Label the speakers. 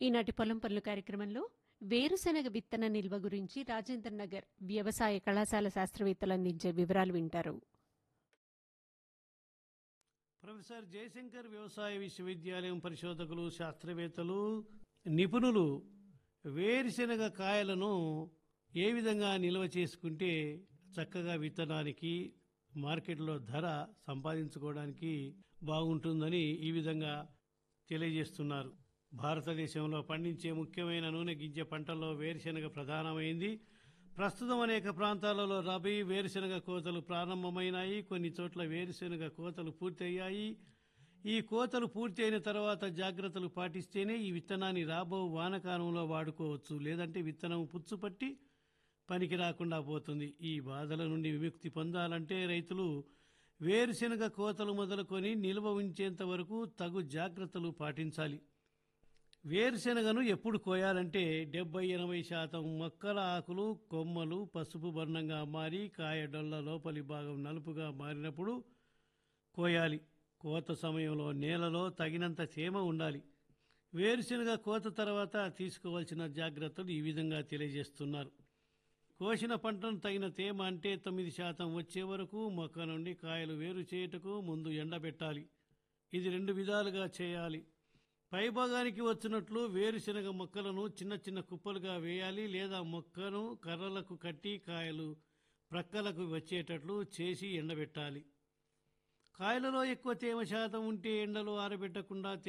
Speaker 1: ఈనాటి పొలం పనులు కార్యక్రమంలో వేరుశెనగ విత్తన నిల్వ గురించి రాజేంద్ర నగర్ వ్యవసాయ కళాశాల శాస్త్రవేత్తలు అందించే వివరాలు వింటారు
Speaker 2: ప్రొఫెసర్ జయశంకర్ వ్యవసాయ విశ్వవిద్యాలయం పరిశోధకులు శాస్త్రవేత్తలు నిపుణులు వేరుశెనగ కాయలను ఏ విధంగా నిల్వ చేసుకుంటే చక్కగా విత్తనానికి మార్కెట్లో ధర సంపాదించుకోవడానికి బాగుంటుందని ఈ విధంగా తెలియజేస్తున్నారు భారతదేశంలో పండించే ముఖ్యమైన నూనె గింజ పంటల్లో వేరుశెనగ ప్రధానమైంది ప్రస్తుతం అనేక ప్రాంతాలలో రబీ వేరుశెనగ కోతలు ప్రారంభమైనాయి కొన్ని చోట్ల వేరుశెనగ కోతలు పూర్తయ్యాయి ఈ కోతలు పూర్తి అయిన తర్వాత జాగ్రత్తలు పాటిస్తేనే ఈ విత్తనాన్ని రాబో వానకాలంలో వాడుకోవచ్చు లేదంటే విత్తనం పుచ్చుపట్టి పనికి రాకుండా పోతుంది ఈ బాధల నుండి విముక్తి పొందాలంటే రైతులు వేరుశెనగ కోతలు మొదలుకొని నిల్వ ఉంచేంత వరకు తగు జాగ్రత్తలు పాటించాలి వేరుశెనగను ఎప్పుడు కోయాలంటే డెబ్బై ఎనభై శాతం మొక్కల ఆకులు కొమ్మలు పసుపు వర్ణంగా మారి కాయ డొల్ల లోపలి భాగం నలుపుగా మారినప్పుడు కోయాలి కోత సమయంలో నేలలో తగినంత తేమ ఉండాలి వేరుశెనగ కోత తర్వాత తీసుకోవాల్సిన జాగ్రత్తలు ఈ విధంగా తెలియజేస్తున్నారు కోసిన పంటను తగిన తేమ అంటే తొమ్మిది శాతం వచ్చే వరకు మొక్క నుండి కాయలు వేరు చేయుటకు ముందు ఎండబెట్టాలి ఇది రెండు విధాలుగా చేయాలి పైభాగానికి వచ్చినట్లు వేరుశెనగ మొక్కలను చిన్న చిన్న కుప్పలుగా వేయాలి లేదా మొక్కను కర్రలకు కట్టి కాయలు ప్రక్కలకు వచ్చేటట్లు చేసి ఎండబెట్టాలి కాయలలో ఎక్కువ తేమ శాతం ఉంటే ఎండలో ఆరబెట్టకుండా